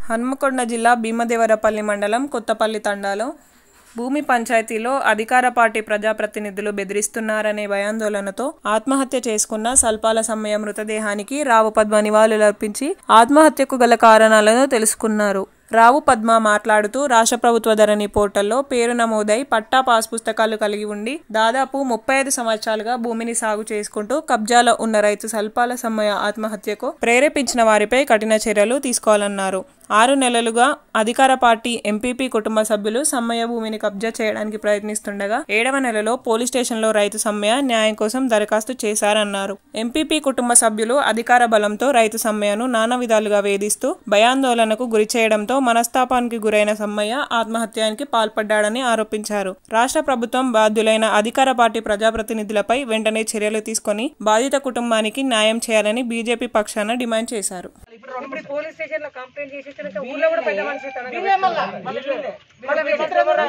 హన్మకొండ జిల్లా భీమదేవరపల్లి మండలం కొత్తపల్లి తండాలో భూమి పంచాయతీలో అధికార పార్టీ ప్రజాప్రతినిధులు బెదిరిస్తున్నారనే భయాందోళనతో ఆత్మహత్య చేసుకున్న సల్పాల సమ్మయ్య మృతదేహానికి రావు పద్మ నివాళులర్పించి ఆత్మహత్యకు గల కారణాలను తెలుసుకున్నారు రావు పద్మ మాట్లాడుతూ రాష్ట్ర ప్రభుత్వ ధరణి పోర్టల్లో పేరు నమోదై పట్టా పాస్ పుస్తకాలు కలిగి ఉండి దాదాపు ముప్పై ఐదు సంవత్సరాలుగా భూమిని సాగు చేసుకుంటూ కబ్జాలో ఉన్న రైతు సల్పాల సమ్మయ్య ఆత్మహత్యకు ప్రేరేపించిన వారిపై కఠిన చర్యలు తీసుకోవాలన్నారు ఆరు నెలలుగా అధికార పార్టీ ఎంపీపీ కుటుంబ సభ్యులు సమ్మయ్య భూమిని కబ్జా చేయడానికి ప్రయత్నిస్తుండగా ఏడవ నెలలో పోలీస్ స్టేషన్లో రైతు సమ్మయ్య న్యాయం కోసం దరఖాస్తు చేశారన్నారు ఎంపీపీ కుటుంబ సభ్యులు అధికార బలంతో రైతు సమ్మయ్యను నానా విధాలుగా వేధిస్తూ భయాందోళనకు గురి చేయడంతో మనస్తాపానికి గురైన సమ్మయ్య ఆత్మహత్యానికి పాల్పడ్డాడని ఆరోపించారు రాష్ట్ర ప్రభుత్వం బాధ్యులైన అధికార పార్టీ ప్రజాప్రతినిధులపై వెంటనే చర్యలు తీసుకొని బాధిత కుటుంబానికి న్యాయం చేయాలని బీజేపీ పక్షాన డిమాండ్ చేశారు ఇప్పుడు పోలీస్ స్టేషన్ లో కంప్లైంట్ చేసి వచ్చినాక ఊళ్ళో కూడా పెద్ద మనిషి తనని మళ్ళీ విచిత్రం కూడా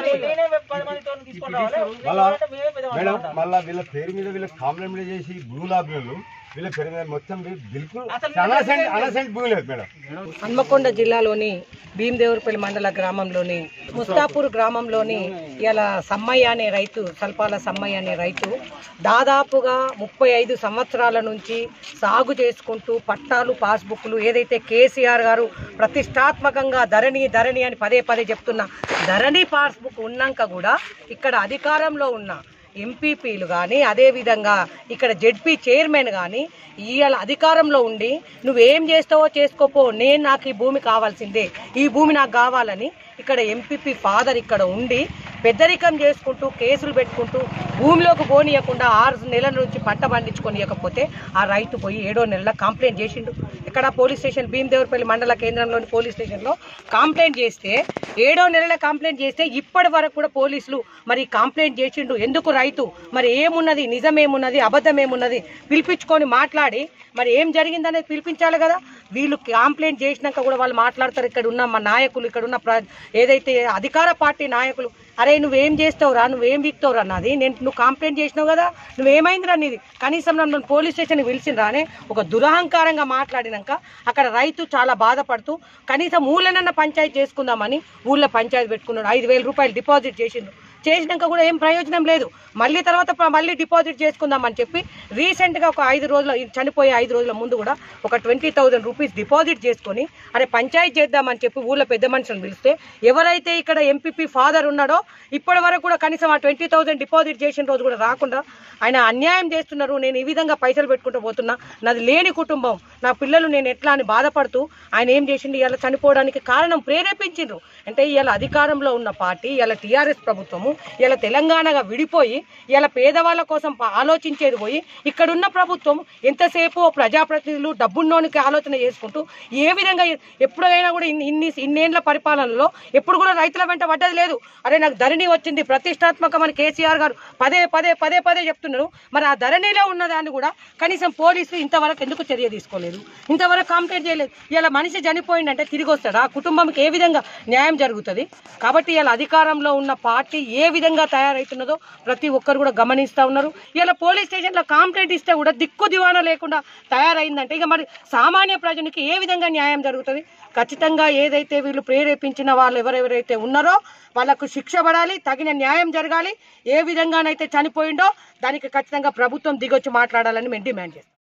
మళ్ళా మేడం మళ్ళా వీళ్ళ పేరు మీద వీళ్ళ కాంప్లైంట్ చేసి భూలాభ్యులు వీళ్ళ పేరు మీద మొత్తం బిల్కుల్ అనసెంట్ అనసెంట్ భూమి లేదు మేడం హన్మకొండ జిల్లాలోని భీమదేవరపల్లి మండల గ్రామంలోని ముస్తాపూర్ గ్రామంలోని ఇలా సమ్మయ్య అనే రైతు సల్పాల సమ్మయ్య అనే రైతు దాదాపుగా ముప్పై ఐదు సంవత్సరాల నుంచి సాగు చేసుకుంటూ పట్టాలు పాస్బుక్లు ఏదైతే కేసీఆర్ గారు ప్రతిష్టాత్మకంగా ధరణి ధరణి అని పదే పదే చెప్తున్న ధరణి పాస్బుక్ ఉన్నాక కూడా ఇక్కడ అధికారంలో ఉన్న ఎంపీపీలు కానీ అదేవిధంగా ఇక్కడ జెడ్పీ చైర్మన్ కానీ ఇవాళ అధికారంలో ఉండి నువ్వేం చేస్తావో చేసుకోపో నేను నాకు ఈ భూమి కావాల్సిందే ఈ భూమి నాకు కావాలని ఇక్కడ ఎంపీపీ ఫాదర్ ఇక్కడ ఉండి పెద్దరికం చేసుకుంటూ కేసులు పెట్టుకుంటూ భూమిలోకి పోనీయకుండా ఆరు నెలల నుంచి పంట పండించుకొనియకపోతే ఆ రైతు పోయి ఏడో నెలల కంప్లైంట్ చేసిండు ఇక్కడ పోలీస్ స్టేషన్ భీమదేవరపల్లి మండల కేంద్రంలోని పోలీస్ స్టేషన్లో కంప్లైంట్ చేస్తే ఏడో నెలల కంప్లైంట్ చేస్తే ఇప్పటి వరకు కూడా పోలీసులు మరి కంప్లైంట్ చేసిండు ఎందుకు రైతు మరి ఏమున్నది నిజమేమున్నది అబద్ధమేమున్నది పిలిపించుకొని మాట్లాడి మరి ఏం జరిగిందనేది పిలిపించాలి కదా వీళ్ళు కంప్లైంట్ చేసినాక కూడా వాళ్ళు మాట్లాడతారు ఇక్కడ ఉన్న మా నాయకులు ఇక్కడ ఉన్న ప్ర ఏదైతే అధికార పార్టీ నాయకులు అరే నువ్వేం చేస్తావురా నువ్వేం వీక్తావురా అన్నది నేను నువ్వు కంప్లైంట్ చేసినావు కదా నువ్వేమైందిరా నీది కనీసం నన్ను పోలీస్ స్టేషన్కి పిలిచిండ్రానే ఒక దురహంకారంగా మాట్లాడినాక అక్కడ రైతు చాలా బాధపడుతూ కనీసం ఊళ్ళనన్న పంచాయతీ చేసుకుందామని ఊళ్ళో పంచాయతీ పెట్టుకున్నాడు ఐదు వేల రూపాయలు డిపాజిట్ చేసిండు చేసినాక కూడా ఏం ప్రయోజనం లేదు మళ్ళీ తర్వాత ప- మళ్ళీ డిపాజిట్ చేసుకుందామని చెప్పి రీసెంట్గా ఒక ఐదు రోజుల ఈ చనిపోయే ఐదు రోజుల ముందు కూడా ఒక ట్వంటీ థౌసండ్ రూపీస్ డిపాజిట్ చేసుకొని అరే పంచాయతీ చేద్దామని చెప్పి ఊళ్ళో పెద్ద మనుషులను పిలిస్తే ఎవరైతే ఇక్కడ ఎంపీపీ ఫాదర్ ఉన్నాడో ఇప్పటి వరకు కూడా కనీసం ఆ ట్వంటీ థౌసండ్ డిపాజిట్ చేసిన రోజు కూడా రాకుండా ఆయన అన్యాయం చేస్తున్నారు నేను ఈ విధంగా పైసలు పెట్టుకుంటూ పోతున్నా నాది లేని కుటుంబం నా పిల్లలు నేను ఎట్లా అని బాధపడుతూ ఆయన ఏం చేసిండు ఇలా చనిపోవడానికి కారణం ప్రేరేపించిండ్రు అంటే ఇలా అధికారంలో ఉన్న పార్టీ ఇలా టీఆర్ఎస్ ప్రభుత్వము ఇలా తెలంగాణగా విడిపోయి ఇలా పేదవాళ్ళ కోసం ప- ఆలోచించేది పోయి ఇక్కడున్న ప్రభుత్వం ఎంతసేపు ప్రజాప్రతినిధులు డబ్బున్నోనికి ఆలోచన చేసుకుంటూ ఏ విధంగా ఎ- ఎప్పుడైనా కూడా ఇన్ని ఇన్ని ఇన్నేళ్ల పరిపాలనలో ఎప్పుడు కూడా రైతుల వెంట పడ్డది లేదు అరే నాకు ధరణి వచ్చింది ప్రతిష్టాత్మకమని కేసీఆర్ గారు పదే పదే పదే పదే చెప్తున్నారు మరి ఆ ధరణిలో ఉన్నదాన్ని కూడా కనీసం పోలీసులు ఇంతవరకు ఎందుకు చర్య తీసుకోలేదు ఇంతవరకు కంప్లైంట్ చేయలేదు ఇలా మనిషి చనిపోయిందంటే తిరిగి వస్తాడా ఆ కుటుంబంకి ఏ విధంగా న్యాయం జరుగుతుంది కాబట్టి ఇలా అధికారంలో ఉన్న పార్టీ ఏ విధంగా తయారవుతున్నదో ప్రతి ఒక్కరు కూడా గమనిస్తూ ఉన్నారు ఇలా పోలీస్ స్టేషన్లో కంప్లైంట్ ఇస్తే కూడా దిక్కు దివాణం లేకుండా తయారైందంటే ఇక మరి సామాన్య ప్రజనికి ఏ విధంగా న్యాయం జరుగుతుంది ఖచ్చితంగా ఏదైతే వీళ్ళు ప్రేరేపించిన వాళ్ళు ఎవరెవరైతే ఉన్నారో వాళ్ళకు శిక్ష పడాలి తగిన న్యాయం జరగాలి ఏ విధంగానైతే చనిపోయిండో దానికి ఖచ్చితంగా ప్రభుత్వం దిగొచ్చి మాట్లాడాలని మేము డిమాండ్ చేస్తాం